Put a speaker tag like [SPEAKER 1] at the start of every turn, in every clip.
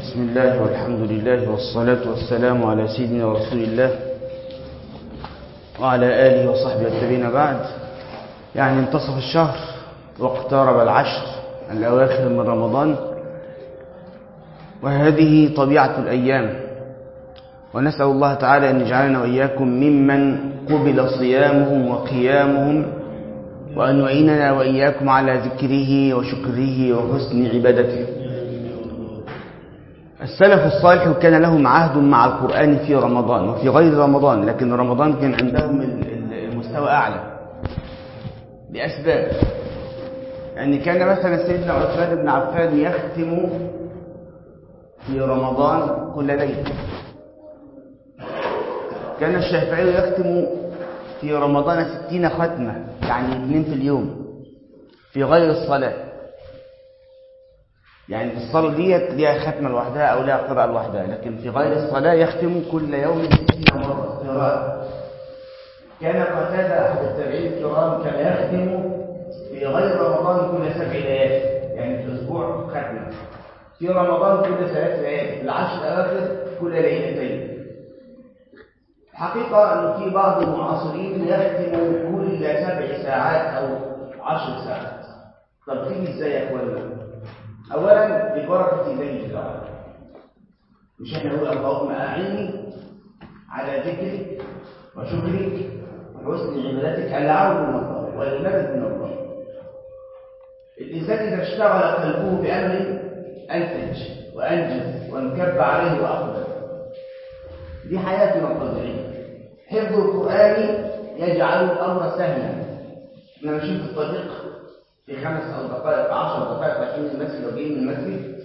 [SPEAKER 1] بسم الله والحمد لله والصلاة والسلام على سيدنا رسول الله وعلى آله وصحبه التابعين بعد يعني انتصف الشهر واقترب العشر الأواخر من رمضان وهذه طبيعة الأيام ونسأل الله تعالى أن يجعلنا وإياكم ممن قبل صيامهم وقيامهم وأن يعيننا وإياكم على ذكره وشكره وحسن عبادته السلف الصالح كان لهم عهد مع القرآن في رمضان وفي غير رمضان لكن رمضان كان عندهم المستوى أعلى لأسباب يعني كان مثلا سيدنا عثمان بن عفان يختم في رمضان كل ليلة كان الشافعي يختم في رمضان ستين ختمة يعني اثنين في اليوم في غير الصلاة يعني الصلاة ديت ليها ختمة لوحدها أو لها قراءة لوحدها لكن في غير الصلاة يختم كل يوم ستين مرة قراءة كان قتادة أحد التابعين الكرام كان يختم في غير رمضان كل سبع ليالي يعني في أسبوع ختمة في رمضان كل ثلاث ليالي في العشر الأواخر كل ليلتين الحقيقة أن في بعض المعاصرين يختم كل سبع ساعات أو عشر ساعات طب تيجي ازاي يا اخوانا؟ أولا ببركة الله تعالى مش احنا نقول اللهم أعني على ذكرك وشكرك وحسن عبادتك العون من الله والمدد من الله الإنسان إذا اشتغل قلبه بأمر أنتج وأنجز وانكب عليه وأقبل دي حياتنا الطبيعية حفظ القرآن يجعل الأمر سهلا احنا ماشيين في الطريق في خمس أو دقائق عشر دقائق رايحين المسجد أو جايين من المسجد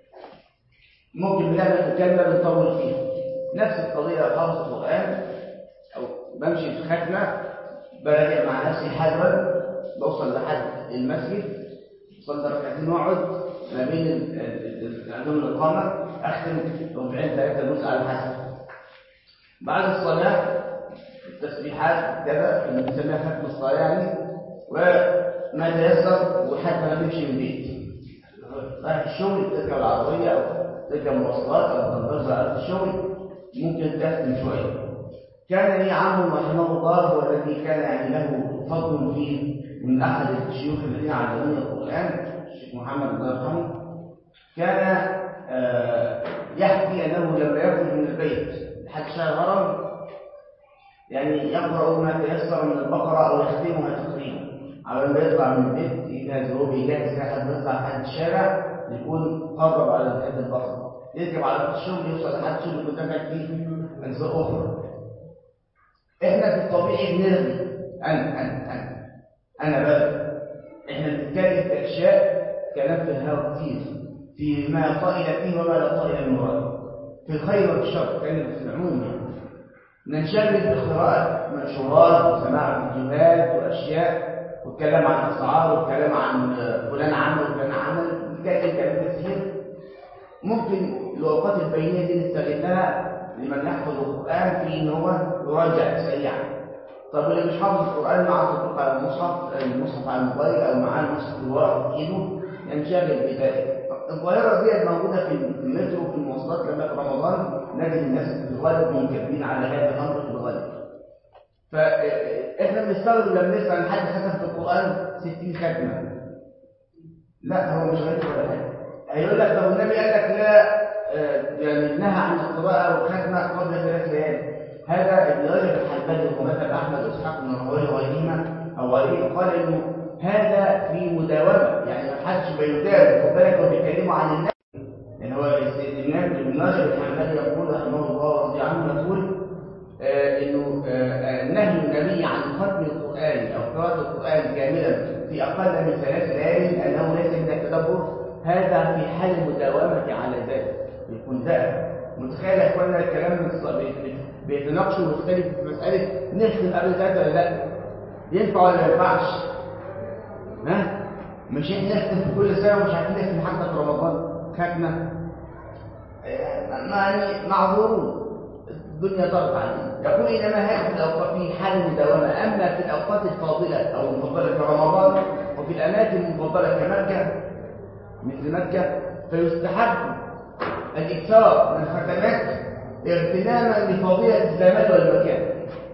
[SPEAKER 1] ممكن بنعمل مكالمة بنطول فيها نفس القضية لو حافظ القرآن أو بمشي في ختمة براجع مع نفسي حذرا بوصل لحد المسجد صلي ركعتين واقعد ما بين عندهم الإقامة أختم ربعين ثلاثة جزء على حسب بعد الصلاة التسبيحات كذا اللي بنسميها ختم الصلاة يعني وما تيسر وحتى ما تمشي من البيت رايح الشغل تركب العربية أو تركب مواصلات أو تنتظر على الشغل ممكن تختم شوية كان لي عم رحمه الله هو الذي كان يعني له فضل فيه من أحد الشيوخ الذين علموني القرآن الشيخ محمد الله يرحمه كان آه يحكي أنه لما يخرج من البيت لحد شهر غرم يعني يقرأ ما تيسر من البقرة أو يختمها تقريبا على ما يطلع من البيت يجهز هو بيجهز لحد ما يطلع لحد الشارع يكون قرب على حد البقرة يركب على الشغل يوصل لحد الشغل يكون دخل فيه أجزاء أخرى إحنا في الطبيعي بنرغي أنا أنا أنا أنا بقى إحنا بنتكلم في أشياء كلام في الهواء كتير في ما طائل فيه وما لا طائل المراد في الخير والشر كلمة في العموم يعني ننشغل بقراءة منشورات وسماع فيديوهات وأشياء والكلام عن أسعار والكلام عن فلان عمل وفلان عمل نتكلم كلام كثير ممكن الأوقات البينية دي نستغلها لمن يحفظ القرآن في إن هو يراجع سريعا طب اللي مش حافظ القرآن مع تطبيق على المصحف المصحف على الموبايل أو معاه المصحف الورق في إيده ينشغل بذلك الظاهرة دي موجودة في المترو وفي المواصلات لما في رمضان نجد الناس في الغالب منكبين على هذا الأمر في الغالب فإحنا بنستغرب لما نسمع إن حد ختم في القرآن 60 ختمة لا هو مش غير ولا حاجة هيقول لك طب النبي قال لك لا يعني نهى عن القراءة والختمة قبل ثلاث ليالي هذا ابن رجب الحنبلي ومذهب أحمد وإسحاق بن راهويه وغيرهما أو غيره قال إنه هذا في مداومة يعني ما حدش بيداوم خد بالك هو بيتكلموا عن النبي يعني هو الإمام ابن رجب الحنبلي يقول رحمه الله ورضي عنه يقول آه انه آه نهي النبي عن ختم القرآن أو قراءة القرآن كاملا في أقل من ثلاث ليال أنه ليس من التدبر هذا في حال المداومة على ذلك يكون ده متخيل يا اخوانا الكلام بيتناقشوا ويختلف في مسألة نختم قبل ثلاثة ولا لا ينفع ولا ما ينفعش ها مش احنا نختم في كل سنة ومش عارفين نختم حتى في رمضان ختمة يعني معذورون الدنيا ضغط علينا يقول انما هذه الاوقات في حال المداومه اما في الاوقات الفاضله او المفضله كرمضان وفي الاماكن المفضله كمكه مثل مكه فيستحب الإكثار من الختمات اغتناما لفضيلة الزمان والمكان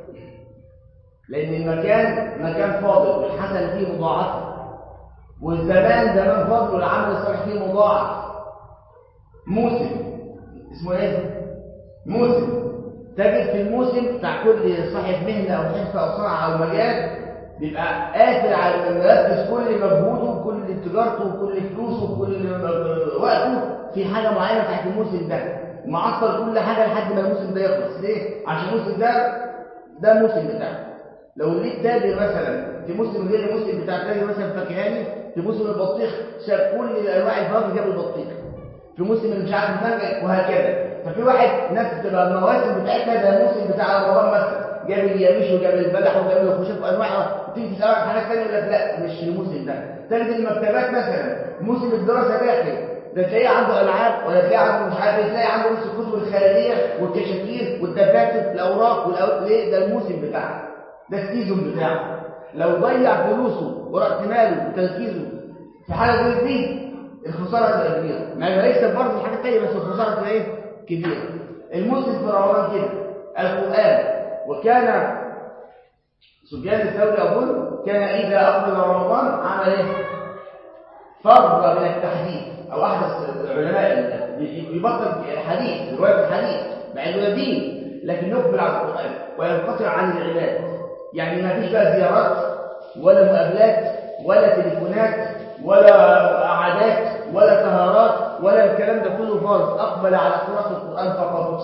[SPEAKER 1] لأن المكان مكان فاضل والحسن فيه مضاعفة والزمان زمان فاضل والعمل الصالح فيه مضاعف موسم اسمه ايه؟ موسم تجد في الموسم بتاع كل صاحب مهنة أو حرفة أو صنعة أو مجال بيبقى قاتل على انه يركز كل مجهوده وكل تجارته وكل فلوسه وكل وقته في حاجة معينة تحت الموسم ده معطل كل حاجة لحد ما الموسم ده يخلص ليه؟ عشان الموسم ده ده الموسم بتاعه لو ليك تاجر مثلا في موسم غير الموسم بتاع التاجر مثلا فاكهاني في موسم البطيخ شاف كل انواع الفواكه جاب البطيخ في موسم مش عارف المانجا وهكذا ففي واحد ناس بتبقى المواسم بتاعتها ده الموسم بتاع رمضان مثلا جاب الياميش وجاب البلح وجاب الخشب وانواعها تيجي تسالك حاجات ثانيه يقول لك لا مش الموسم ده تجد المكتبات مثلا موسم الدراسه داخل ده تلاقيه عنده العاب ولا تلاقيه عنده مش عارف تلاقيه عنده نص الكتب الخياليه والكشاكيل والدفاتر الاوراق والأوراق ليه ده الموسم بتاعه ده السيزون بتاعه لو ضيع فلوسه ورأس ماله وتركيزه في حاجه غير دي الخساره هتبقى كبيره مع انه هيكسب برضه في حاجه ثانيه بس الخساره هتبقى ايه كبيره الموسم في رمضان كده القران وكان سفيان الثوري اظن كان اذا اقبل رمضان عمل ايه فرغ من التحديث او احدث العلماء يبطل الحديث روايه الحديث مع انه دين لكن يقبل على القران وينقطع عن العباد يعني ما فيش بقى زيارات ولا مقابلات ولا تليفونات ولا قعدات ولا سهرات ولا الكلام ده كله خالص اقبل على قراءه القران فقط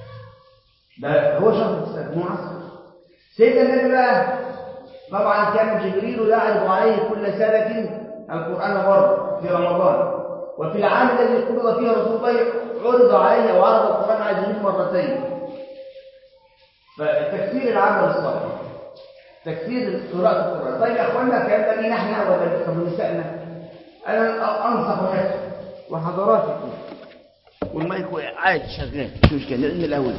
[SPEAKER 1] ده هو شهر معصر سيدنا النبي بقى طبعا كان جبريل يعرض عليه كل سنه القران برضه في رمضان وفي العام الذي قبض فيه رسول الله عرض عليه او عرض القران على جبريل مرتين فتكثير العمل الصالح تكثير قراءة القرآن طيب يا أخوانا الكلام ده لينا احنا ولا طب نسائنا أنا أنصح نفسي وحضراتكم والمايك عادي شغال مش مشكلة لأن الأول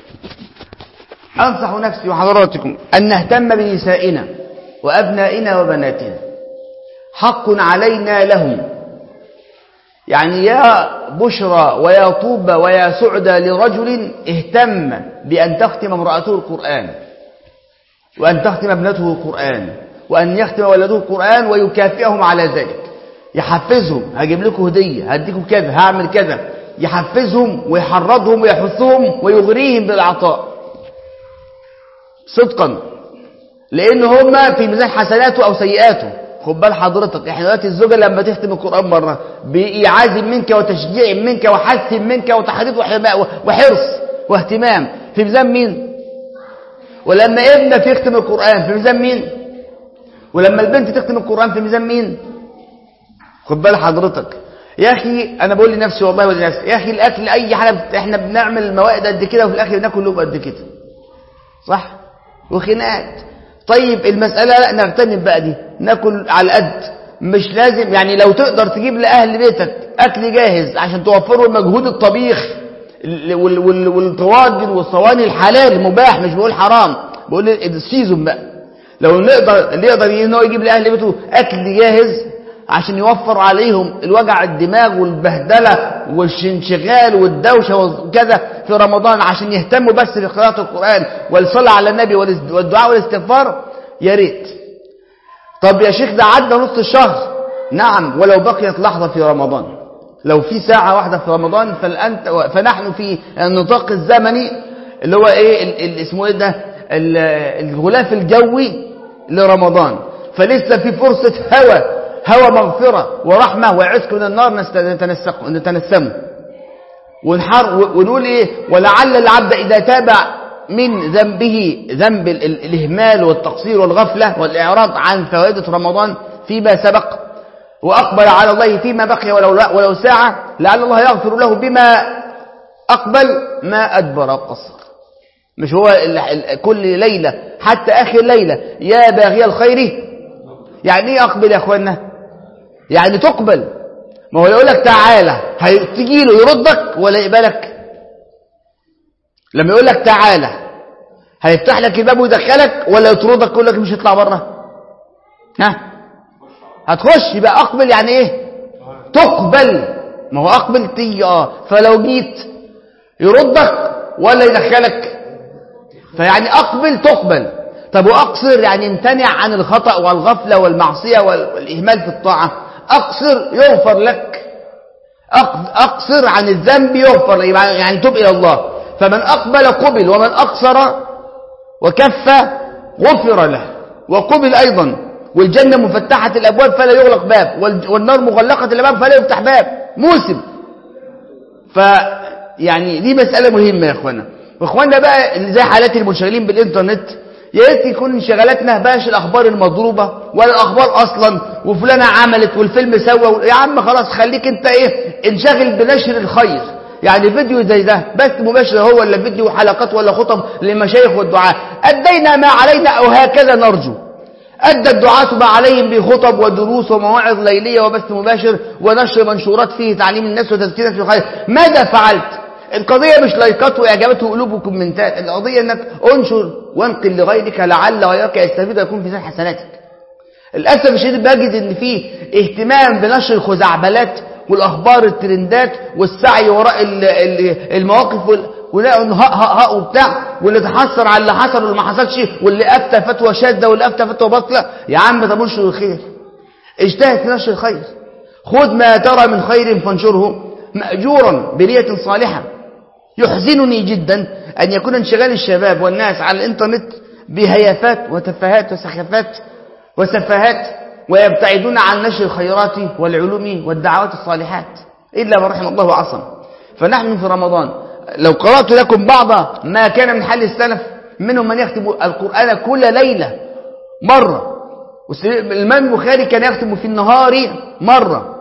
[SPEAKER 1] أنصح نفسي وحضراتكم أن نهتم بنسائنا وأبنائنا وبناتنا حق علينا لهم يعني يا بشرى ويا طوبى ويا سعدى لرجل اهتم بأن تختم امرأته القرآن وأن تختم ابنته القرآن وأن يختم ولده القرآن ويكافئهم على ذلك يحفزهم هجيب لكم هدية هديكم كذا هعمل كذا يحفزهم ويحرضهم ويحثهم ويغريهم بالعطاء صدقا لأن هم في ميزان حسناته أو سيئاته خد بال حضرتك احنا دلوقتي الزوجة لما تختم القرآن مرة بإيعاز منك وتشجيع منك وحث منك وتحريض وحرص واهتمام في ميزان مين؟ ولما ابنك يختم القرآن في ميزان مين ولما البنت تختم القرآن في ميزان مين خد بال حضرتك يا أخي أنا بقول لنفسي والله ولنفسي يا أخي الأكل أي حاجة إحنا بنعمل موائد قد كده وفي الآخر بناكل لقمة قد كده صح وخناقات طيب المسألة لا نغتنم بقى دي ناكل على القد مش لازم يعني لو تقدر تجيب لأهل بيتك أكل جاهز عشان توفروا مجهود الطبيخ والطواجن والصواني الحلال مباح مش بقول حرام بقول السيزون بقى لو نقدر اللي يقدر ان هو يجيب لاهل بيته اكل جاهز عشان يوفر عليهم الوجع الدماغ والبهدله والانشغال والدوشه وكذا في رمضان عشان يهتموا بس بقراءه القران والصلاه على النبي والدعاء والاستغفار يا ريت طب يا شيخ ده عدى نص الشهر نعم ولو بقيت لحظه في رمضان لو في ساعة واحدة في رمضان فالأنت فنحن في النطاق الزمني اللي هو ايه اسمه ايه ده الغلاف الجوي لرمضان فلسه في فرصة هوى هوى مغفرة ورحمة وعزك من النار نتنسمه ونحر ونقول ايه ولعل العبد اذا تابع من ذنبه ذنب الاهمال والتقصير والغفلة والاعراض عن فوائد رمضان فيما سبق وأقبل على الله فيما بقي ولو, ولو ساعة لعل الله يغفر له بما أقبل ما أدبر وقصر مش هو كل ليلة حتى آخر ليلة يا باغي الخير يعني ايه أقبل يا أخوانا يعني تقبل ما هو يقول لك تعالى هتجي له يردك ولا يقبلك لما يقول لك تعالى هيفتح لك الباب ويدخلك ولا يطردك يقول لك مش هيطلع بره ها هتخش يبقى اقبل يعني ايه تقبل
[SPEAKER 2] ما هو أقبل تيجي آه فلو جيت يردك ولا يدخلك فيعني أقبل تقبل طب وأقصر يعني امتنع عن الخطأ والغفلة والمعصية والإهمال في الطاعة أقصر يغفر لك أقصر عن الذنب يغفر يعني تب إلى الله فمن أقبل قبل ومن أقصر وكف غفر له وقبل أيضا والجنة مفتحة الأبواب فلا يغلق باب والنار مغلقة الأبواب فلا يفتح باب موسم فيعني دي مسألة مهمة يا أخوانا وإخوانا بقى اللي زي حالات المنشغلين بالإنترنت يا ريت يكون انشغالاتنا باش الأخبار المضروبة ولا الأخبار أصلا وفلانة عملت والفيلم سوى يا عم خلاص خليك أنت إيه انشغل بنشر الخير يعني فيديو زي ده بس مباشر هو ولا فيديو حلقات ولا خطب للمشايخ والدعاء أدينا ما علينا أو هكذا نرجو أدى الدعاة ما عليهم بخطب ودروس ومواعظ ليلية وبث مباشر ونشر منشورات فيه تعليم الناس وتذكيرات في الخير ماذا فعلت القضية مش لايكات وإعجابات وقلوب وكومنتات القضية أنك انشر وانقل لغيرك لعل غيرك يستفيد ويكون في سنة حسناتك للأسف الشديد بجد أن في اهتمام بنشر الخزعبلات والأخبار الترندات والسعي وراء المواقف ونلاقوا هاء هاء هاء وبتاع واللي تحسر على اللي حصل واللي ما حصلش واللي افتى فتوى شاذه واللي افتى فتوى باطله يا عم ده منشر الخير اجتهد في نشر الخير خذ ما ترى من خير فانشره مأجورا بنية صالحة يحزنني جدا أن يكون انشغال الشباب والناس على الإنترنت بهيافات وتفاهات وسخافات وسفاهات ويبتعدون عن نشر الخيرات والعلوم والدعوات الصالحات إلا من رحم الله وعصم فنحن في رمضان لو قرأت لكم بعض ما كان من حل السلف منهم من يختم القرآن كل ليلة مرة الإمام البخاري كان يختم في النهار مرة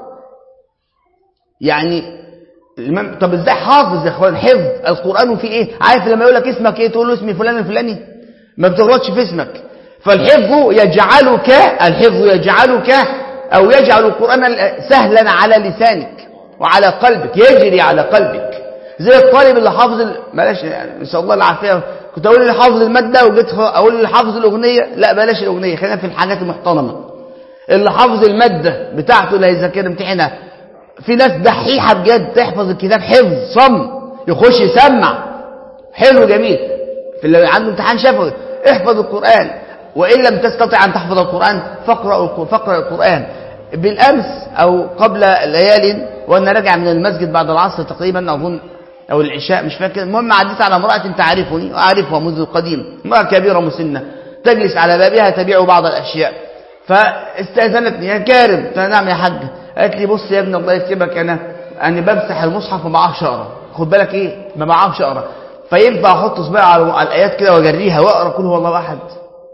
[SPEAKER 2] يعني الإمام طب ازاي حافظ يا اخوان حفظ القرآن في ايه عارف لما يقول لك اسمك ايه تقول له اسمي فلان الفلاني ما بتغلطش في اسمك فالحفظ يجعلك الحفظ يجعلك او يجعل القرآن سهلا على لسانك وعلى قلبك يجري على قلبك زي الطالب اللي حافظ ال... بلاش يعني ان شاء الله العافيه كنت اقول اللي حافظ الماده وجيت اقول اللي حافظ الاغنيه لا بلاش الاغنيه خلينا في الحاجات المحترمه اللي حافظ الماده بتاعته اللي هيذاكرها امتحانها في ناس دحيحه بجد تحفظ الكتاب حفظ صم يخش يسمع حلو جميل في اللي عنده امتحان شفوي احفظ القران وان لم تستطع ان تحفظ القران فاقرا فاقرا القران بالامس او قبل ليال وانا راجع من المسجد بعد العصر تقريبا اظن أو العشاء مش فاكر المهم عديت على امرأة تعرفني وأعرفها منذ القديم امرأة كبيرة مسنة تجلس على بابها تبيع بعض الأشياء فاستأذنتني يا كارم قلت نعم يا حاج قالت لي بص يا ابني الله يكتبك أنا أنا بمسح المصحف وما بعرفش أقرا خد بالك إيه ما بعرفش أقرا فينفع أحط صباعي على الآيات كده وأجريها وأقرا كل هو الله أحد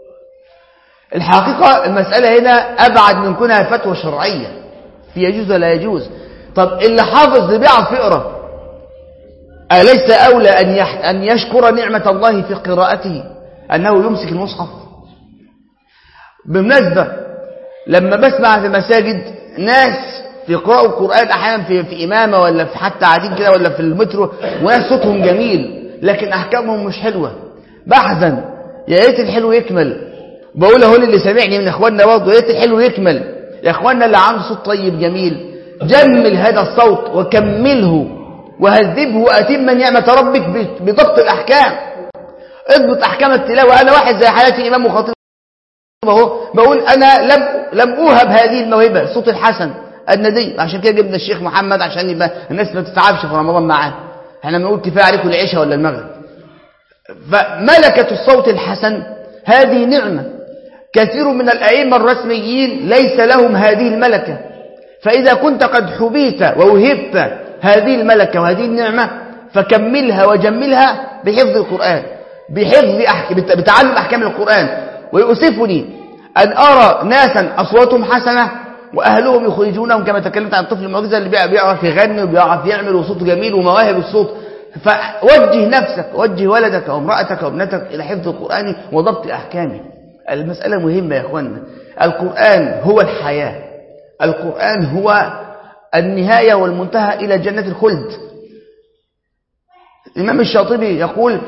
[SPEAKER 2] الحقيقة المسألة هنا أبعد من كونها فتوى شرعية في يجوز ولا يجوز طب اللي حافظ اللي بيعرف يقرا أليس أولى أن أن يشكر نعمة الله في قراءته أنه يمسك المصحف بالمناسبة لما بسمع في مساجد ناس في قراءة القرآن أحيانا في, في إمامة ولا في حتى قاعدين كده ولا في المترو وناس صوتهم جميل لكن أحكامهم مش حلوة بحزن يا ريت الحلو يكمل بقول اهو اللي سامعني من اخواننا برضه يا ريت الحلو يكمل يا اخواننا اللي عنده صوت طيب جميل جمل هذا الصوت وكمله وهذبه وأتم نعمة ربك بضبط الأحكام اضبط أحكام التلاوة أنا واحد زي حالاتي إمام وخطيب اهو بقول أنا لم لم أوهب هذه الموهبة الصوت الحسن الندي عشان كده جبنا الشيخ محمد عشان يبقى الناس ما تتعبش في رمضان معاه احنا بنقول كفايه عليكم العشاء ولا المغرب فملكة الصوت الحسن هذه نعمة كثير من الأئمة الرسميين ليس لهم هذه الملكة فإذا كنت قد حبيت ووهبت هذه الملكة وهذه النعمة فكملها وجملها بحفظ القرآن بحفظ أحكام بتعلم أحكام القرآن ويؤسفني أن أرى ناسا أصواتهم حسنة وأهلهم يخرجونهم كما تكلمت عن الطفل المعجزة اللي بيعرف يغني وبيعرف يعمل وصوته جميل ومواهب الصوت فوجه نفسك وجه ولدك وامرأتك وابنتك إلى حفظ القرآن وضبط أحكامه المسألة مهمة يا أخوانا القرآن هو الحياة القرآن هو النهاية والمنتهى إلى جنة الخلد الإمام الشاطبي يقول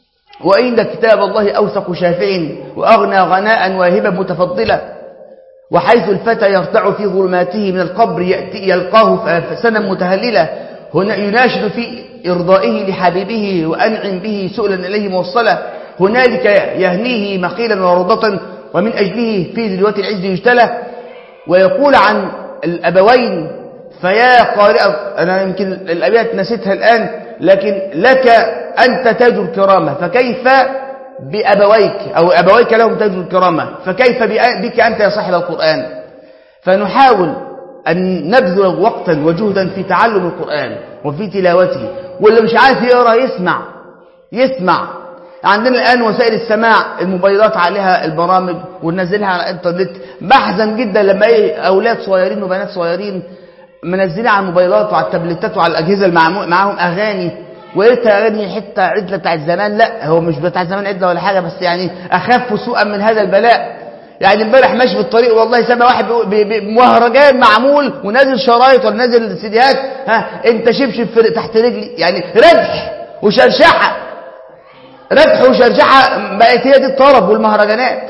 [SPEAKER 2] وإن كتاب الله أوثق شافع وأغنى غناء واهبا متفضلا وحيث الفتى يرتع في ظلماته من القبر يأتي يلقاه سنا متهللة هنا يناشد في إرضائه لحبيبه وأنعم به سؤلا إليه موصلا هنالك يهنيه مقيلا وروضة ومن أجله في ذلوة العز يجتلى ويقول عن الأبوين فيا قارئ أنا يمكن الأبيات نسيتها الآن لكن لك أنت تاج الكرامة فكيف بأبويك أو أبويك لهم تاج الكرامة فكيف بك أنت يا صاحب القرآن فنحاول أن نبذل وقتا وجهدا في تعلم القرآن وفي تلاوته واللي مش عارف يقرأ يسمع يسمع عندنا الآن وسائل السماع الموبايلات عليها البرامج وننزلها على الانترنت بحزن جدا لما ايه أولاد صغيرين وبنات صغيرين منزلين على الموبايلات وعلى التابلتات وعلى الأجهزة اللي معاهم أغاني وقلت أغاني حتة عدلة بتاعت زمان لا هو مش بتاعت زمان عدلة ولا حاجة بس يعني أخف سوءا من هذا البلاء يعني امبارح ماشي في الطريق والله سامع واحد بمهرجان معمول ونازل شرايط ولا نازل سيديات ها انت شبشب في تحت رجلي يعني ردح وشرشحه ردح وشرشحه بقت هي دي الطرب والمهرجانات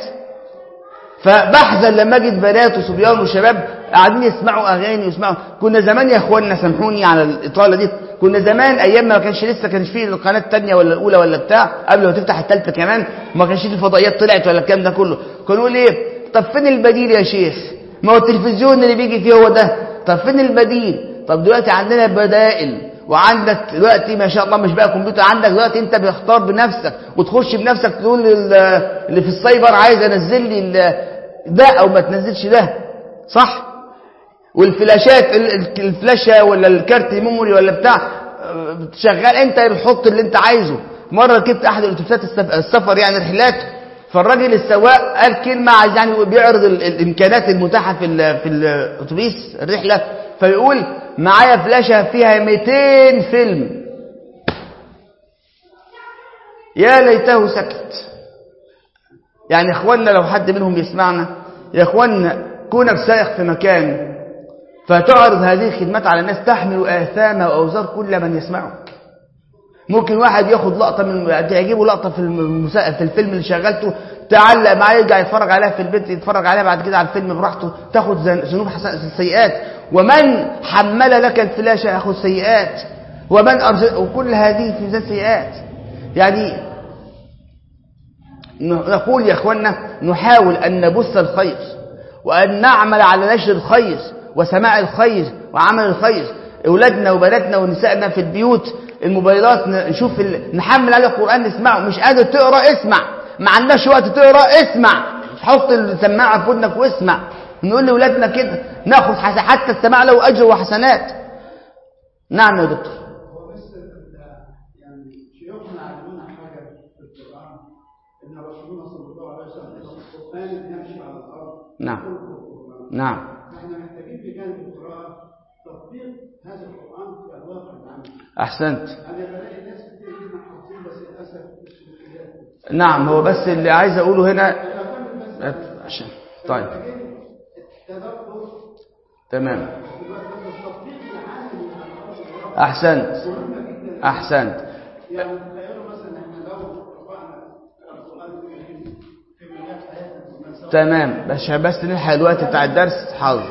[SPEAKER 2] فبحزن لما اجد بنات وصبيان وشباب قاعدين يسمعوا اغاني ويسمعوا كنا زمان يا اخواننا سامحوني على الاطاله دي كنا زمان ايام ما كانش لسه كانش فيه القناه الثانيه ولا الاولى ولا بتاع قبل ما تفتح الثالثه كمان ما كانش فيه الفضائيات طلعت ولا الكلام ده كله كانوا يقول ايه طب فين البديل يا شيخ ما هو التلفزيون اللي بيجي فيه هو ده طب فين البديل طب دلوقتي عندنا بدائل وعندك دلوقتي ما شاء الله مش بقى كمبيوتر عندك دلوقتي انت بتختار بنفسك وتخش بنفسك تقول اللي في السايبر عايز انزل لي ده او ما تنزلش ده صح والفلاشات الفلاشة ولا الكارت ميموري ولا بتاع شغال انت بتحط اللي انت عايزه مرة ركبت احد الاتوبيسات السفر يعني رحلات فالراجل السواق قال كلمة عايز يعني بيعرض الامكانات المتاحة في ال في الاتوبيس الرحلة فيقول معايا فلاشة فيها 200 فيلم يا ليته سكت يعني اخواننا لو حد منهم يسمعنا يا اخواننا كونك سائق في مكان فتعرض هذه الخدمات على الناس تحمل آثام وأوزار كل من يسمعك ممكن واحد ياخد لقطة من تعجبه لقطة في المسا... في الفيلم اللي شغلته تعلق معاه يرجع يتفرج عليها في البيت يتفرج عليها بعد كده على الفيلم براحته تاخد ذنوب سيئات ومن حمل لك الفلاشة ياخد سيئات ومن أرسل وكل هذه في ميزان سيئات يعني نقول يا اخوانا نحاول أن نبث الخير وأن نعمل على نشر الخير وسماع الخير وعمل الخير اولادنا وبناتنا ونسائنا في البيوت الموبايلات نشوف ال... نحمل عليه القران نسمعه مش قادر تقرا اسمع ما عندكش وقت تقرا اسمع حط السماعه في ودنك واسمع نقول لاولادنا كده ناخذ حس... حتى السماع له اجر وحسنات نعم يا دكتور
[SPEAKER 3] هو بس يعني شيوخنا علمونا حاجه في القران ان رسولنا صلى الله عليه وسلم القران يمشي على الارض
[SPEAKER 2] نعم نعم
[SPEAKER 3] احنا محتاجين في جانب القراءه تطبيق هذا القران في الواقع العملي
[SPEAKER 2] احسنت
[SPEAKER 3] انا بلاقي ناس كتير جدا حافظين بس للاسف السلوكيات
[SPEAKER 2] نعم هو بس اللي عايز اقوله هنا عشان طيب
[SPEAKER 3] التدبر
[SPEAKER 2] تمام
[SPEAKER 3] التطبيق العملي
[SPEAKER 2] احسنت احسنت
[SPEAKER 3] يعني تخيلوا مثلا احنا لو قرانا القران الكريم في مجال حياتنا
[SPEAKER 2] تمام بس بس نلحق الوقت بتاع الدرس حاضر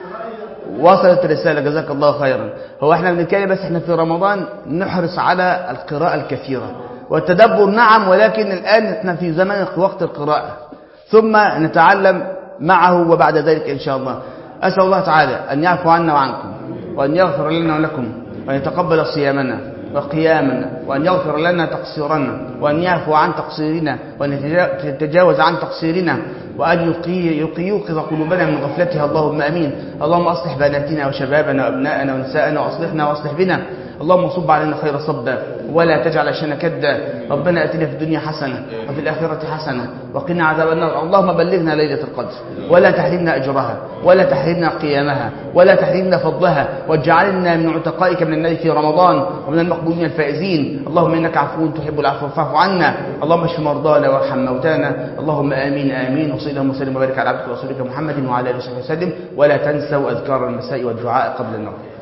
[SPEAKER 2] وصلت الرسالة جزاك الله خيرا هو احنا بنتكلم بس احنا في رمضان نحرص على القراءة الكثيرة والتدبر نعم ولكن الآن احنا في زمن وقت القراءة ثم نتعلم معه وبعد ذلك إن شاء الله أسأل الله تعالى أن يعفو عنا وعنكم وأن يغفر لنا ولكم وأن يتقبل صيامنا وقيامنا وأن يغفر لنا تقصيرنا وأن يعفو عن تقصيرنا وأن يتجاوز عن تقصيرنا وأن يقي يقي يوقظ قلوبنا من غفلتها اللهم أمين اللهم أصلح بناتنا وشبابنا وأبناءنا ونساءنا وأصلحنا وأصلح بنا اللهم صب علينا خير صبا ولا تجعل عشان كدا ربنا اتنا في الدنيا حسنة وفي الآخرة حسنة وقنا عذاب النار اللهم بلغنا ليلة القدر ولا تحرمنا أجرها ولا تحرمنا قيامها ولا تحرمنا فضلها واجعلنا من عتقائك من النار في رمضان ومن المقبولين الفائزين اللهم إنك عفو تحب العفو فاعف عنا اللهم اشف مرضانا وارحم موتانا اللهم آمين آمين وصلى اللهم وسلم وبارك على عبدك ورسولك محمد وعلى آله وصحبه وسلم ولا تنسوا أذكار المساء والدعاء قبل النوم